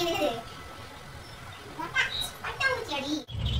என்னது பட்டாம்பூச்சி அடி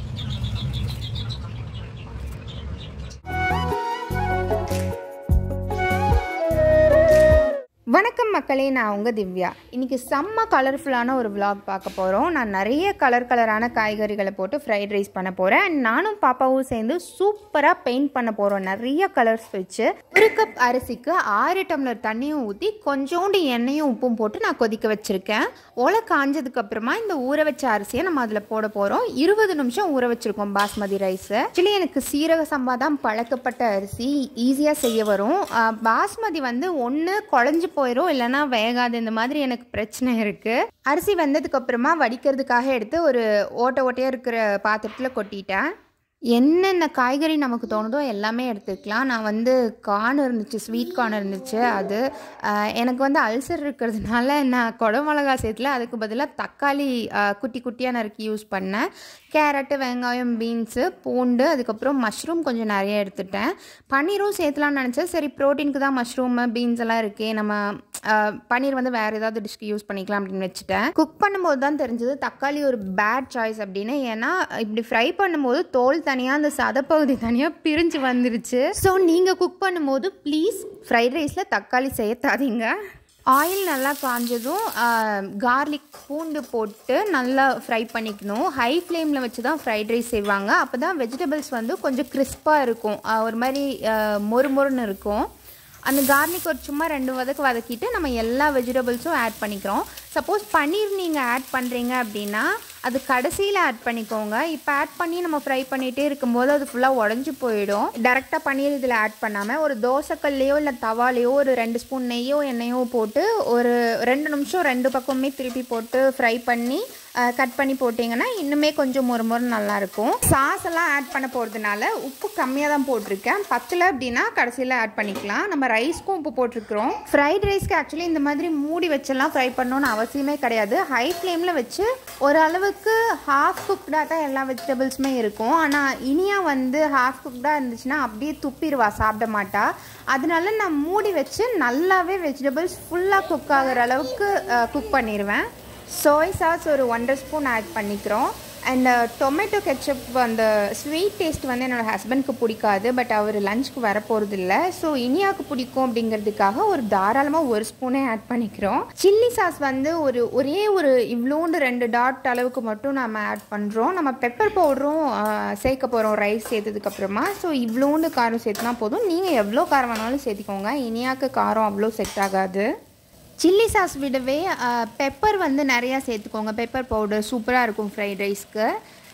வணக்கம் மக்களே நான் உங்கள் திவ்யா இன்றைக்கி செம்ம கலர்ஃபுல்லான ஒரு vlog பார்க்க போகிறோம் நான் நிறைய கலர் கலரான காய்கறிகளை போட்டு ஃப்ரைட் ரைஸ் பண்ண போகிறேன் அண்ட் நானும் பாப்பாவும் சேர்ந்து சூப்பராக பெயிண்ட் பண்ண போகிறோம் நிறைய கலர்ஸ் வச்சு ஒரு கப் அரிசிக்கு ஆறு டம்ளர் தண்ணியும் ஊற்றி கொஞ்சோண்டு எண்ணெயும் உப்பும் போட்டு நான் கொதிக்க வச்சுருக்கேன் ஓலை காஞ்சதுக்கு அப்புறமா இந்த ஊற வச்ச அரிசியை நம்ம அதில் போட போகிறோம் இருபது நிமிஷம் ஊற வச்சுருக்கோம் பாஸ்மதி ரைஸு ஆக்சுவலி எனக்கு சீரக சம்பா தான் பழக்கப்பட்ட அரிசி ஈஸியாக செய்ய வரும் ஆஹ் பாஸ்மதி வந்து ஒன்று குழஞ்சு போயிடும் இல்லைன்னா வேகாது இந்த மாதிரி எனக்கு பிரச்சனை இருக்குது அரிசி வெந்ததுக்கு அப்புறமா வடிக்கிறதுக்காக எடுத்து ஒரு ஓட்டை ஓட்டையாக இருக்கிற பாத்திரத்தில் கொட்டிட்டேன் என்னென்ன காய்கறி நமக்கு தோணுதோ எல்லாமே எடுத்துக்கலாம் நான் வந்து கார்ன் இருந்துச்சு ஸ்வீட் கார்ன் இருந்துச்சு அது ஆஹ் எனக்கு வந்து அல்சர் இருக்கிறதுனால நான் குடமிளகா சேர்த்துல அதுக்கு பதிலாக தக்காளி ஆஹ் குட்டி குட்டியாக நறுக்கி யூஸ் பண்ணேன் கேரட்டு வெங்காயம் பீன்ஸு பூண்டு அதுக்கப்புறம் மஷ்ரூம் கொஞ்சம் நிறைய எடுத்துட்டேன் பன்னீரும் சேர்த்துலாம்னு நினச்சேன் சரி ப்ரோட்டீனுக்கு தான் மஷ்ரூமு பீன்ஸ் எல்லாம் இருக்கே நம்ம ஆஹ் பன்னீர் வந்து வேறு ஏதாவது டிஷ்க்கு யூஸ் பண்ணிக்கலாம் அப்படின்னு வச்சுட்டேன் குக் பண்ணும்போது தான் தெரிஞ்சது தக்காளி ஒரு பேட் சாய்ஸ் அப்படின்னு ஏன்னா இப்படி ஃப்ரை பண்ணும்போது தோல் தனியாக அந்த சதப்பகுதி தனியாக பிரிஞ்சு வந்துருச்சு ஸோ நீங்கள் குக் பண்ணும்போது ப்ளீஸ் ஃப்ரைட் ரைஸில் தக்காளி சேர்த்தாதீங்க ஆயில் நல்லா காஞ்சதும் கார்லிக் பூண்டு போட்டு நல்லா ஃப்ரை பண்ணிக்கணும் ஹை ஃப்ளேமில் வச்சு தான் ஃப்ரைட் ரைஸ் செய்வாங்க அப்போ தான் வெஜிடபிள்ஸ் வந்து கொஞ்சம் கிறிஸ்பாக இருக்கும் ஆஹ் ஒரு மாதிரி ஆஹ் மொறு மொறுன்னு இருக்கும் அந்த கார்லிக் ஒரு சும்மா ரெண்டு வதக்கு வதக்கிட்டு நம்ம எல்லா வெஜிடபிள்ஸும் ஆட் பண்ணிக்கிறோம் சப்போஸ் பன்னீர் நீங்கள் ஆட் பண்ணுறீங்க அப்படின்னா அது கடைசியில் ஆட் பண்ணிக்கோங்க இப்போ ஆட் பண்ணி நம்ம ஃப்ரை பண்ணிகிட்டே இருக்கும்போது அது ஃபுல்லாக உடஞ்சி போயிடும் டேரெக்டாக பன்னீர் இதில் ஆட் பண்ணாமல் ஒரு தோசைக்கல்லையோ இல்லை தவாலையோ ஒரு ரெண்டு ஸ்பூன் நெய்யோ எண்ணெயோ போட்டு ஒரு ரெண்டு நிமிஷம் ரெண்டு பக்கமுமே திருப்பி போட்டு ஃப்ரை பண்ணி கட் பண்ணி போட்டிங்கன்னா இன்னுமே கொஞ்சம் மொறு மொறு நல்லாயிருக்கும் சாஸ் எல்லாம் ஆட் பண்ண போகிறதுனால உப்பு கம்மியாக தான் போட்டிருக்கேன் பத்தலை அப்படின்னா கடைசியில் ஆட் பண்ணிக்கலாம் நம்ம ரைஸ்க்கும் உப்பு போட்டிருக்கிறோம் ஃப்ரைட் ரைஸ்க்கு ஆக்சுவலி இந்த மாதிரி மூடி வச்செல்லாம் ஃப்ரை பண்ணணும்னு அவசியமே கிடையாது ஹை ஃப்ளேமில் வச்சு ஓரளவுக்கு ஹாஃப் குக்டாக தான் எல்லா வெஜிடபிள்ஸுமே இருக்கும் ஆனால் இனியா வந்து ஹாஃப் குக்டாக இருந்துச்சுன்னா அப்படியே துப்பிடுவா சாப்பிட மாட்டா அதனால நான் மூடி வச்சு நல்லாவே வெஜிடபிள்ஸ் ஃபுல்லாக குக் ஆகிற அளவுக்கு குக் பண்ணிடுவேன் சோய் சாஸ் ஒரு ஒன்றரை ஸ்பூன் ஆட் பண்ணிக்கிறோம் அண்ட் டொமேட்டோ கெச்சப் அந்த ஸ்வீட் டேஸ்ட் வந்து என்னோடய ஹஸ்பண்ட்க்கு பிடிக்காது பட் அவர் லஞ்சுக்கு வர போகிறது இல்லை ஸோ இனியாவுக்கு பிடிக்கும் அப்படிங்கிறதுக்காக ஒரு தாராளமாக ஒரு ஸ்பூனே ஆட் பண்ணிக்கிறோம் சில்லி சாஸ் வந்து ஒரு ஒரே ஒரு இவ்வளோண்டு ரெண்டு டாட் அளவுக்கு மட்டும் நம்ம ஆட் பண்ணுறோம் நம்ம பெப்பர் பவுடரும் சேர்க்க போகிறோம் ரைஸ் சேர்த்ததுக்கப்புறமா ஸோ இவ்வளோண்டு காரம் சேர்த்துனா போதும் நீங்கள் எவ்வளோ காரம் வேணாலும் சேர்த்திக்கோங்க இனியாவுக்கு காரம் அவ்வளோ செட் ஆகாது சில்லி சாஸ் விடவே பெப்பர் வந்து நிறையா சேர்த்துக்கோங்க பெப்பர் பவுடர் சூப்பராக இருக்கும் ஃப்ரைட் ரைஸ்க்கு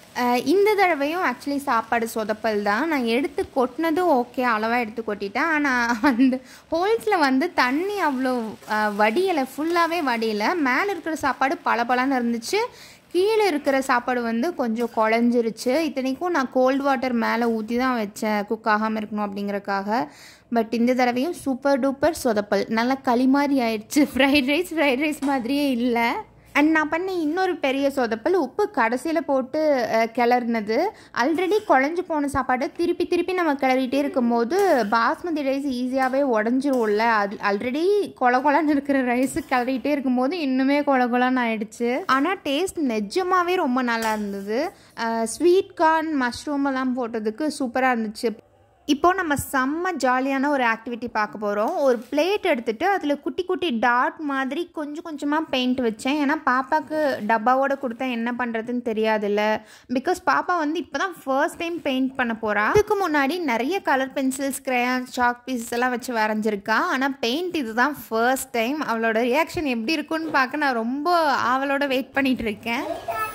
இந்த தடவையும் ஆக்சுவலி சாப்பாடு சொதப்பல் தான் நான் எடுத்து கொட்டினதும் ஓகே அளவாக எடுத்து கொட்டிட்டேன் ஆனால் அந்த ஹோல்ஸில் வந்து தண்ணி அவ்வளோ வடியலை ஃபுல்லாகவே வடியலை மேலே இருக்கிற சாப்பாடு பளபளன்னு இருந்துச்சு கீழே இருக்கிற சாப்பாடு வந்து கொஞ்சம் குழஞ்சிருச்சு இத்தனைக்கும் நான் கோல்ட் வாட்டர் மேலே ஊற்றி தான் வச்சேன் குக் ஆகாமல் இருக்கணும் அப்படிங்கறக்காக பட் இந்த தடவையும் சூப்பர் டூப்பர் சொதப்பல் நல்லா களி மாதிரி ஆயிடுச்சு ஃப்ரைட் ரைஸ் ஃப்ரைட் ரைஸ் மாதிரியே இல்லை அண்ட் நான் பண்ண இன்னொரு பெரிய சொதப்பல் உப்பு கடைசியில் போட்டு அஹ், கிளறுனது ஆல்ரெடி குழஞ்சு போன சாப்பாடு திருப்பி திருப்பி நம்ம கிளறிட்டே இருக்கும்போது பாஸ்மதி ரைஸ் ஈஸியாகவே உடஞ்சிரும்ல அது ஆல்ரெடி கொல கொலன்னு இருக்கிற ரைஸ் கிளறிட்டே இருக்கும்போது இன்னுமே கொல கொலன்னு ஆயிடுச்சு ஆனால் டேஸ்ட் நிஜமாவே ரொம்ப நல்லா இருந்தது ஸ்வீட் கார்ன் மஷ்ரூம் எல்லாம் போட்டதுக்கு சூப்பராக இருந்துச்சு இப்போ நம்ம செம்ம ஜாலியான ஒரு ஆக்டிவிட்டி பார்க்க போகிறோம் ஒரு பிளேட் எடுத்துட்டு அதில் குட்டி குட்டி டாட் மாதிரி கொஞ்சம் கொஞ்சமாக பெயிண்ட் வச்சேன் ஏன்னா பாப்பாவுக்கு டப்பாவோட கொடுத்தா என்ன பண்ணுறதுன்னு தெரியாதுல்ல பிகாஸ் பாப்பா வந்து இப்போ தான் ஃபர்ஸ்ட் டைம் பெயிண்ட் பண்ண போகிறா அதுக்கு முன்னாடி நிறைய colour pencils crayons chalk pieces எல்லாம் வச்சு வரைஞ்சிருக்கா ஆனால் பெயிண்ட் இதுதான் ஃபர்ஸ்ட் டைம் அவளோட ரியாக்ஷன் எப்படி இருக்குன்னு பார்க்க நான் ரொம்ப ஆவலோட வெயிட் பண்ணிட்டு இருக்கேன்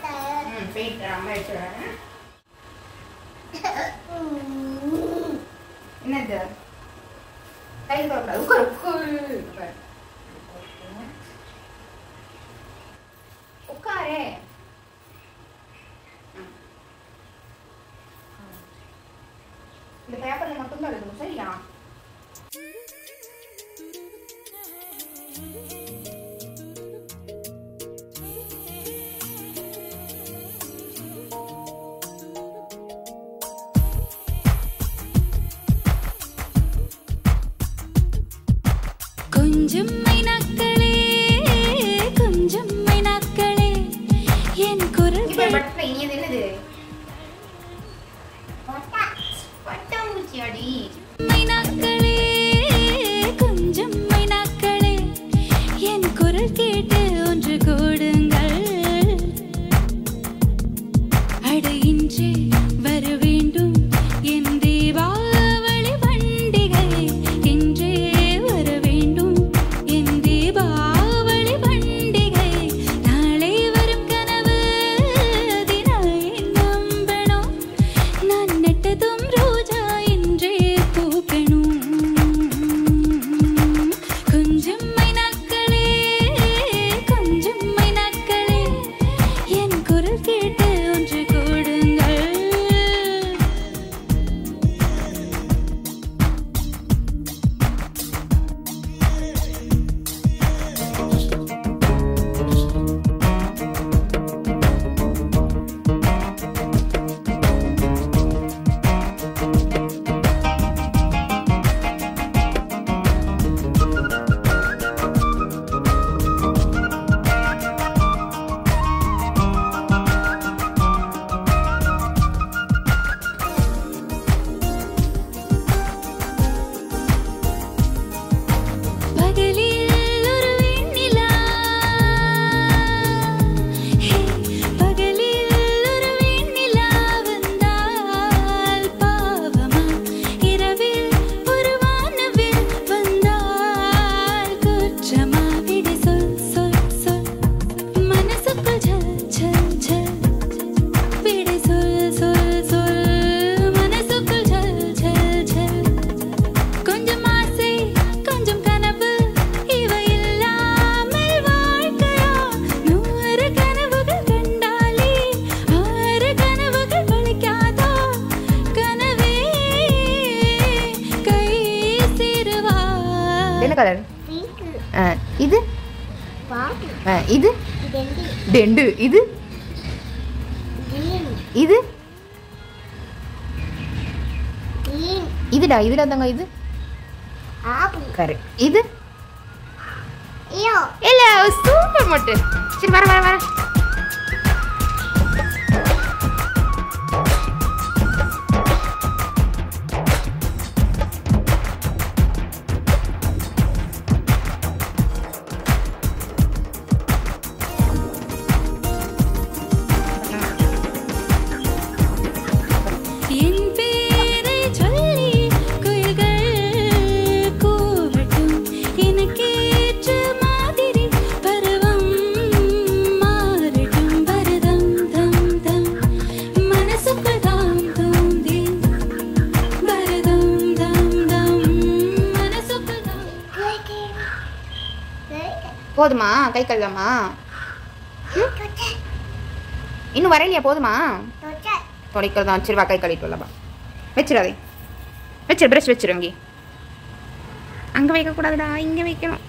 என்னது கை தொடக்கூடாது உட்காரு, உட்காரு. உட்காரு. உட்காரு இந்த பேப்பர்ல மட்டும் தான் எழுதணும் சரியா கொஞ்சம் கலர் பிங்க் இது பாட்டு ஆ, இது ரெண்டு டெண்டு இது கிரீன் இது கிரீன் இதுடா இதுடா தங்க இது ஆப்பிள் கரெக்ட் இது ஐயோ இல்ல சூப்பர் மொட்டு சரி வர வர வர என் பேரை சொல்லி குயில்கள் கூவட்டும் எனக்கேற்ற மாதிரி பருவம் மாறட்டும் பரதம் தம் தம் மனசுக்குள் தாம் தோன்றி பரதம் தம் தம் மனசுக்குள் தாம் போதுமா கை கழுவாமா இன்னும் வரலையா போதுமா துடைக்கிறதா சரி வா கை கழுவிட்டு வரலாமா வச்சிடாதே வச்சிரு ப்ரஷ் வச்சிரு இங்கே அங்கே வைக்கக்கூடாதுடா இங்கே வைக்கணும்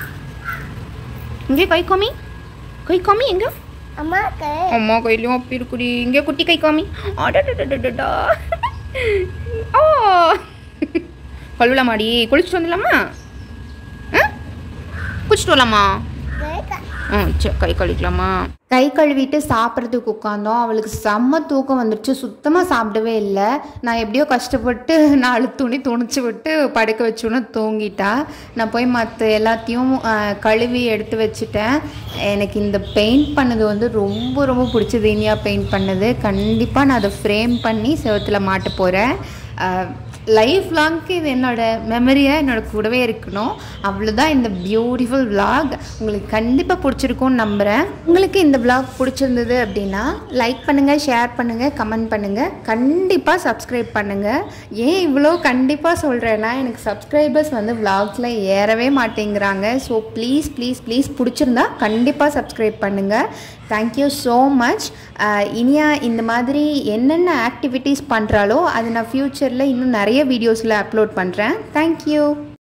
இங்கே கை காமி கை காமி எங்க அம்மாக்கு அம்மா கையிலையும் அப்படி இருக்குடி இங்கே குட்டி கை காமி அடடடடடடா ஓ கழுவலாமாடி குளிச்சுட்டு வந்துடலாமா ஆ குளிச்சுட்டு வரலாமா ம் சரி கை கழுவிக்கலாமா கை கழுவிட்டு சாப்பிட்றதுக்கு உட்காந்தோம் அவளுக்கு செம்ம தூக்கம் வந்துடுச்சு சுத்தமாக சாப்பிடவே இல்லை நான் எப்படியோ கஷ்டப்பட்டு நாலு துணி துணிச்சு விட்டு படுக்க வச்சோன்னு தூங்கிட்டா நான் போய் மற்ற எல்லாத்தையும் ஆ, கழுவி எடுத்து வச்சுட்டேன் எனக்கு இந்த பெயிண்ட் பண்ணது வந்து ரொம்ப ரொம்ப பிடிச்சது இனியா பெயிண்ட் பண்ணது கண்டிப்பாக நான் அதை ஃப்ரேம் பண்ணி செவத்தில் மாட்ட போகிறேன் லைஃப் லாங்க்கு இது என்னோட மெமரியாக என்னோட கூடவே இருக்கணும் அவ்வளோதான் இந்த பியூட்டிஃபுல் vlog உங்களுக்கு கண்டிப்பாக பிடிச்சிருக்கும்னு நம்புகிறேன் உங்களுக்கு இந்த vlog பிடிச்சிருந்தது அப்படின்னா லைக் பண்ணுங்கள் ஷேர் பண்ணுங்கள் கமெண்ட் பண்ணுங்கள் கண்டிப்பாக சப்ஸ்கிரைப் பண்ணுங்கள் ஏன் இவ்வளோ கண்டிப்பாக சொல்கிறேன்னா எனக்கு சப்ஸ்கிரைபர்ஸ் வந்து vlogsல ஏறவே மாட்டேங்கிறாங்க ஸோ ப்ளீஸ் ப்ளீஸ் ப்ளீஸ் பிடிச்சிருந்தா கண்டிப்பாக சப்ஸ்கிரைப் பண்ணுங்கள் தேங்க்யூ ஸோ மச் இனியா இந்த மாதிரி என்னென்ன ஆக்டிவிட்டீஸ் பண்ணுறாலோ அது நான் ஃப்யூச்சரில் இன்னும் நிறைய வீடியோஸில் அப்லோட் பண்ணுறேன் தேங்க்யூ